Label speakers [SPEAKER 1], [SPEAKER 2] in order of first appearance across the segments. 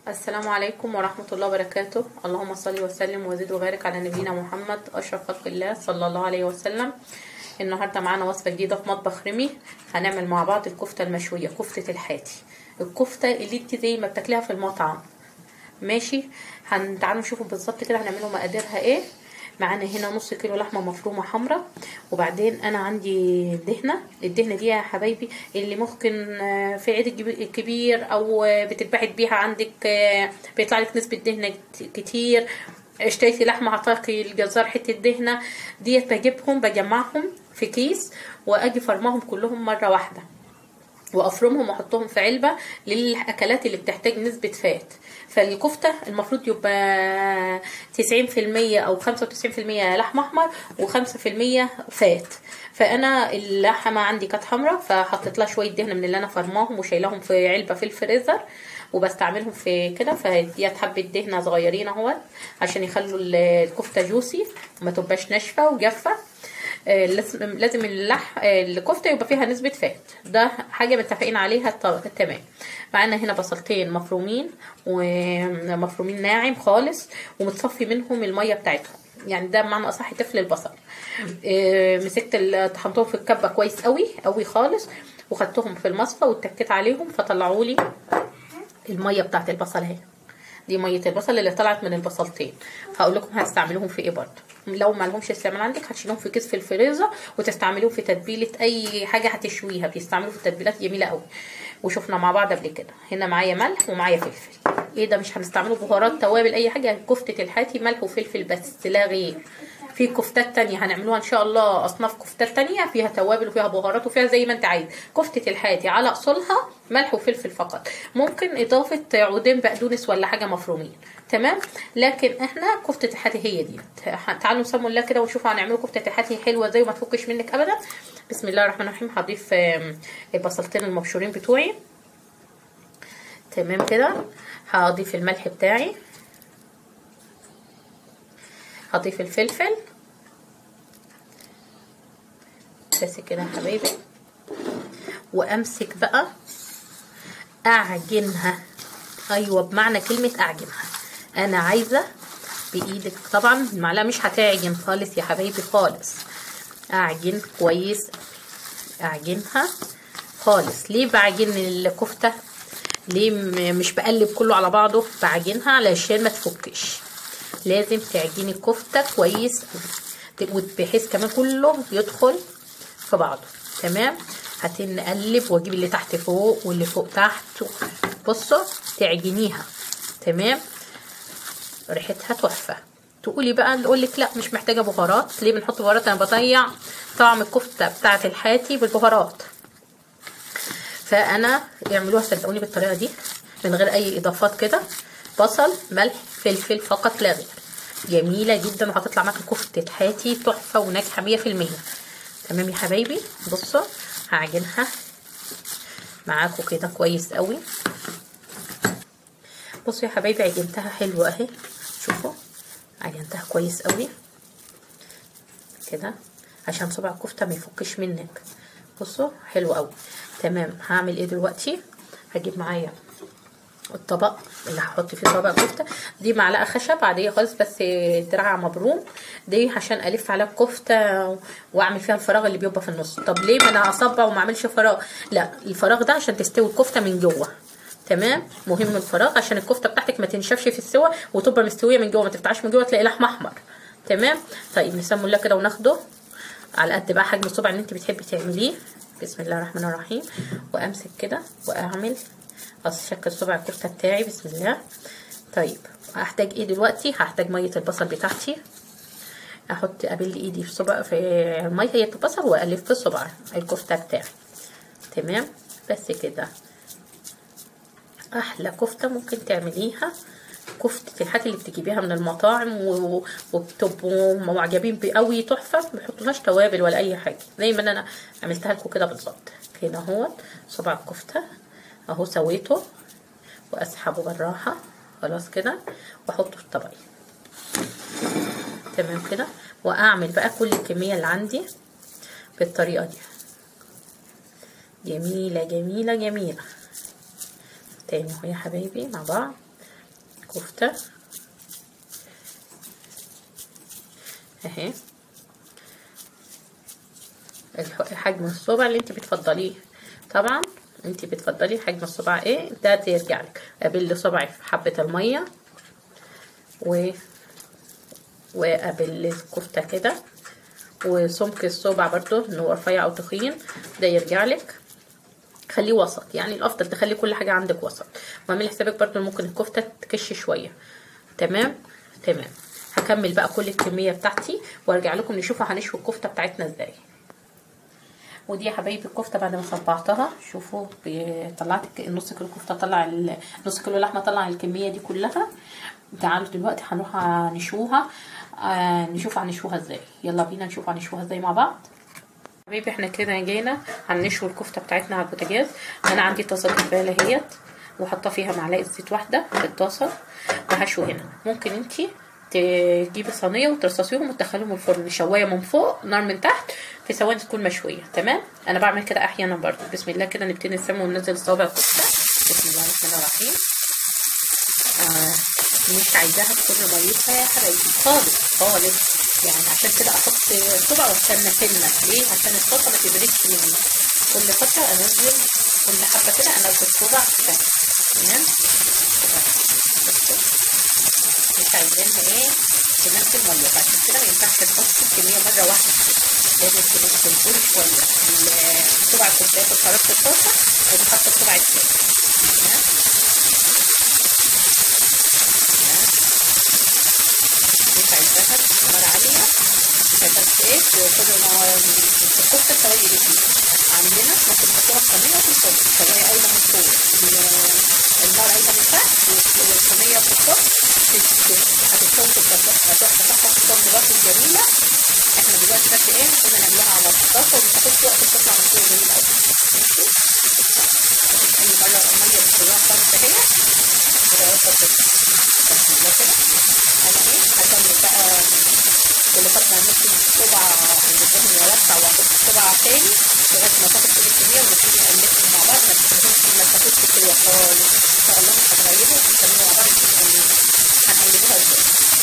[SPEAKER 1] السلام عليكم ورحمة الله وبركاته اللهم صل وسلم وزد وبارك على نبينا محمد أشرف خلق الله صلى الله عليه وسلم النهاردة معانا وصفة جديدة في مطبخ رمي هنعمل مع بعض الكفتة المشوية كفتة الحاتي الكفتة اللي انت زي ما بتاكليها في المطعم ماشي هن- تعالوا نشوفوا بالظبط كده هنعمله مقاديرها ايه معانا هنا نص كيلو لحمه مفرومه حمراء وبعدين انا عندي دهنه الدهنه دي يا حبايبي اللي ممكن آه، في عيد الجب- الكبير او آه، بتتبعت بيها عندك آه، بيطلع لك نسبه دهنه كت- كتير اشتريتي لحمه عطاكي الجزار حته دهنه ديت بجيبهم بجمعهم في كيس واجي فرماهم كلهم مره واحده وافرمهم واحطهم في علبه للاكلات اللي بتحتاج نسبه فات فالكفته المفروض يبقى 90% او 95% لحم احمر و5% فات فانا اللحمه عندي كانت حمراء فحطيت لها شويه دهنه من اللي انا فرماهم وشايلاهم في علبه في الفريزر وبستعملهم في كده فديت حبه دهنه صغيرين اهوت عشان يخلوا الكفته جوسي وما تبقاش ناشفه وجافه آه، لازم لازم اللح آه، الكفته يبقى فيها نسبه فات ده حاجه متفقين عليها الط- تمام معانا هنا بصلتين مفرومين ومفرومين ناعم خالص ومتصفي منهم الميه بتاعتهم يعني ده بمعنى اصح تفل البصل آه، مسكت ال- طحنتهم في الكبه كويس قوي قوي خالص وخدتهم في المصفى واتكيت عليهم فطلعوا لي الميه بتاعت البصل اهي دي ميه البصل اللي طلعت من البصلتين هقول لكم هستعملوهم في ايه برضه لو ما لهمش استعمال عندك هتشيلهم في كيس في الفريزر وتستعملوهم في تتبيله اي حاجه هتشويها بيستعملوا في تتبيلات جميله قوي وشفنا مع بعض قبل كده هنا معايا ملح ومعايا فلفل ايه ده مش هنستعمله بهارات توابل اي حاجه كفته الحاتي ملح وفلفل بس لا غير في كفتات تانية هنعملوها ان شاء الله اصناف كفتات تانية فيها توابل وفيها بهارات وفيها زي ما انت عايز كفتة الحاتي على اصولها ملح وفلفل فقط ممكن اضافة عودين بقدونس ولا حاجة مفرومين تمام لكن احنا كفتة الحاتي هي دي تعالوا نسموا الله كده ونشوف هنعمله كفتة الحاتي حلوة زي وما تفكش منك ابدا بسم الله الرحمن الرحيم هضيف آم، البصلتين المبشورين بتوعي تمام كده هضيف الملح بتاعي هضيف الفلفل بس كده يا حبايبي وامسك بقى اعجنها ايوه بمعنى كلمه اعجنها انا عايزه بايدك طبعا المعلقه مش هتعجن خالص يا حبايبي خالص اعجن كويس اعجنها خالص ليه بعجن الكفته ليه م- مش بقلب كله على بعضه بعجنها علشان ما تفكش لازم تعجني الكفته كويس أوي. بحيث كمان كله يدخل في بعضه تمام هتنقلب واجيب اللي تحت فوق واللي فوق تحت بصوا تعجنيها تمام ريحتها تحفه تقولي بقى نقول لك لا مش محتاجه بهارات ليه بنحط بهارات انا بضيع طعم الكفته بتاعه الحاتي بالبهارات فانا يعملوها صدقوني بالطريقه دي من غير اي اضافات كده بصل ملح فلفل فقط لا غير جميله جدا وهتطلع معاكي كفته حاتي تحفه وناجحه 100% تمام يا حبايبي بصوا هعجنها معاكم كده كويس قوي بصوا يا حبايبي عجنتها حلوه اهي شوفوا عجنتها كويس قوي كده عشان صبع الكفته ما يفكش منك بصوا حلو قوي تمام هعمل ايه دلوقتي هجيب معايا الطبق اللي هحط فيه طبق كفته دي معلقه خشب عاديه خالص بس دراعها مبروم دي عشان الف عليها الكفته واعمل فيها الفراغ اللي بيبقى في النص طب ليه ما انا اصبع وما اعملش فراغ لا الفراغ ده عشان تستوي الكفته من جوه تمام مهم الفراغ عشان الكفته بتاعتك ما تنشفش في السوا وتبقى مستويه من جوه ما تفتحش من جوه تلاقي لحم احمر تمام طيب نسمي الله كده وناخده على قد بقى حجم الصبع اللي انت بتحبي تعمليه بسم الله الرحمن الرحيم وامسك كده واعمل اشكل صبع الكفته بتاعي بسم الله طيب هحتاج ايه دلوقتي هحتاج ميه البصل بتاعتي احط ابل ايدي في صبع في ميه البصل والف في صبع الكفته بتاعي تمام بس كده احلى كفته ممكن تعمليها كفتة الحاجة اللي بتجيبيها من المطاعم و- وبتبقوا معجبين بيه قوي تحفة ما بيحطولهاش توابل ولا أي حاجة زي ما أنا عملتها لكم كده بالظبط كده اهوت صباع الكفتة أهو سويته وأسحبه بالراحة خلاص كده وأحطه في طبقي تمام كده وأعمل بقى كل الكمية اللي عندي بالطريقة دي جميلة جميلة جميلة تاني اهو يا حبايبي مع بعض كفتة اهي الح- حجم الصبع اللي انت بتفضليه طبعا انت بتفضلي حجم الصبع ايه ده ترجع لك ابل صبعي في حبة المية و وابل الكفتة كده وسمك الصبع برضو ان هو رفيع او تخين ده يرجع لك خليه وسط يعني الافضل تخلي كل حاجه عندك وسط واعملي حسابك برضو ممكن الكفته تكش شويه تمام تمام هكمل بقى كل الكميه بتاعتي وارجع لكم نشوف هنشوي الكفته بتاعتنا ازاي ودي يا حبايبي الكفته بعد ما صبعتها شوفوا ب- طلعت الك- نص كيلو كفته طلع ال- نص كيلو لحمه طلع الكميه دي كلها تعالوا دلوقتي هنروح نشوها آه نشوف هنشوها ازاي يلا بينا نشوف هنشوها ازاي مع بعض حبيبي احنا كده جينا هنشوي الكفته بتاعتنا على البوتاجاز انا عندي طاسه كفايه اهيت وحاطه فيها معلقه زيت واحده في الطاسه وهشوي هنا ممكن انتي تجيبي صينيه وترصصيهم وتدخليهم الفرن شوايه من فوق نار من تحت في ثواني تكون مشويه تمام انا بعمل كده احيانا برضو بسم الله كده نبتدي نسمي وننزل صوابع الكفته بسم الله الرحمن الرحيم آه مش عايزاها تكون ميتها يا حبايبي خالص خالص يعني عشان كده احط صبع واستنى سنه ليه عشان الصوصه ما تبردش مني كل فتره انزل كل حبه كده انزل صبع كده تمام كده بصوا مش عايزينها ايه تنزل ميه عشان كده ما ينفعش نحط الكميه مره واحده لازم تنزل شويه الصبع كنت باخد حراره الطاسه وبحط الصبع التاني تمام مش عايزاها نار عالية بس ايه كل ما الكفتة الشواية دي عندنا ممكن نحطوها في صينية في الفرن الشواية قايمة من فوق النار قايمة من تحت والصينية في الفرن هتستوي في الطاسة هتحطها في الفرن برضه جميلة احنا دلوقتي بس ايه كنا نعملها على الطاسة وما تاخدش وقت تطلع من فوق جميل قوي ماشي أي مرة المية بتسويها خالص اهي كده وصلت بسم الله كده انا ايه هكمل بقى كل فتره هنمسك صبع عند الدهن يوسع واحط صبع تاني لغايه ما تاخد كل الكميه ونبتدي نقلبهم مع بعض ما تاخدش ما تاخدش كده خالص ان شاء الله مش هتغيبوا ونكملوا مع بعض نشوف هنقلبوها ازاي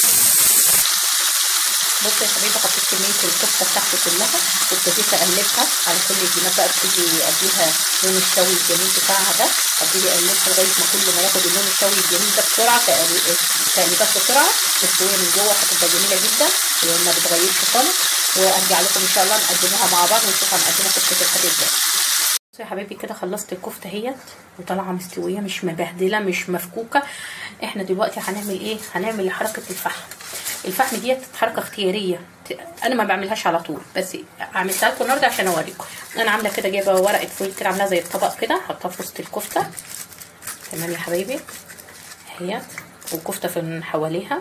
[SPEAKER 1] بصوا يا حبايبي حطيت كمية الكفتة بتاعتي كلها وابتديت اقلبها على كل الجناب بقى ابتدي اديها لون الشوي الجميل بتاعها ده ابتدي اقلبها لغاية ما كل ما ياخد اللون الشوي الجميل ده بسرعة تقليبات بسرعة مستوية من جوه هتبقى جميلة جدا ما بتغيرش خالص وارجع لكم ان شاء الله نقدموها مع بعض ونشوف هنقدمها كفتة الحديد ازاي بصوا يا حبايبي كده خلصت الكفته اهيت وطالعه مستويه مش مبهدله مش مفكوكه احنا دلوقتي هنعمل ايه هنعمل حركه الفحم الفحم ديت حركه اختياريه انا ما بعملهاش على طول بس عملتها لكم النهارده عشان اوريكم انا عامله كده جايبه ورقه فويل كده عاملاها زي الطبق كده حطها في وسط الكفته تمام يا حبايبي اهيت والكفته في حواليها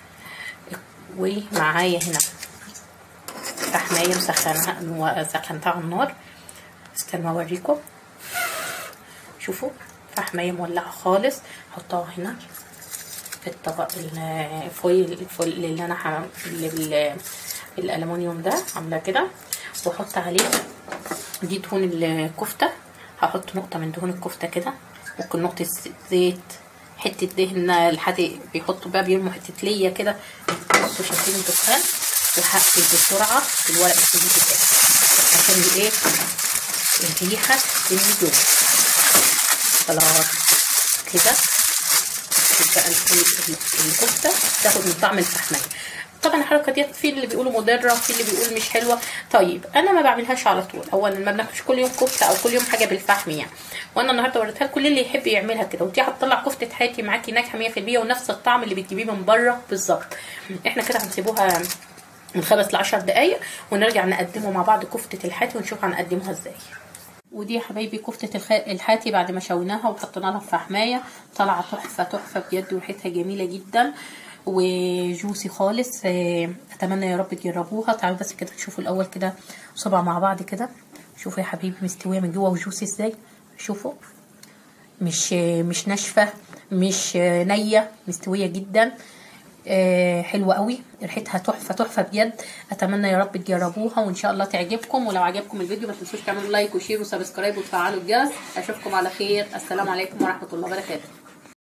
[SPEAKER 1] ومعايا هنا فحمايه مسخنها سخنتها على النار استنى اوريكم شوفوا فحمايه مولعه خالص احطها هنا في الطبق الفويل الفويل اللي انا حم... اللي بالالومنيوم ده عامله كده واحط عليه دي دهون الكفته هحط نقطه من دهون الكفته كده ممكن نقطه زيت حته دهن الحادق بيحطوا بقى بيرموا حته ليا كده بصوا شايفين الدخان وهقفل بسرعه الورق الجديد بتاعي عشان ايه الريحه اللي جوه خلاص كده تبقى الكفته تاخد من طعم الفحميه طبعا الحركه ديت في اللي بيقولوا مضره في اللي بيقول مش حلوه طيب انا ما بعملهاش على طول اولا ما بناكلش كل يوم كفته او كل يوم حاجه بالفحم يعني وانا النهارده وريتها لكم اللي يحب يعملها كده ودي هتطلع كفته حياتي معاكي ناجحه 100% ونفس الطعم اللي بتجيبيه من بره بالظبط احنا كده هنسيبوها من خمس لعشر دقايق ونرجع نقدمه مع بعض كفته الحاتي ونشوف هنقدمها ازاي ودي يا حبايبي كفتة الحاتي بعد ما شويناها وحطينا لها في فحماية طالعة تحفة تحفة بجد وريحتها جميلة جدا وجوسي خالص اتمنى يا رب تجربوها تعالوا بس كده تشوفوا الاول كده صبع مع بعض كده شوفوا يا حبيبي مستويه من جوه وجوسي ازاي شوفوا مش مش ناشفه مش نيه مستويه جدا آه حلوه قوي ريحتها تحفه تحفه بجد اتمنى يا رب تجربوها وان شاء الله تعجبكم ولو عجبكم الفيديو ما تنسوش تعملوا لايك وشير وسبسكرايب وتفعلوا الجرس اشوفكم على خير السلام عليكم ورحمه الله وبركاته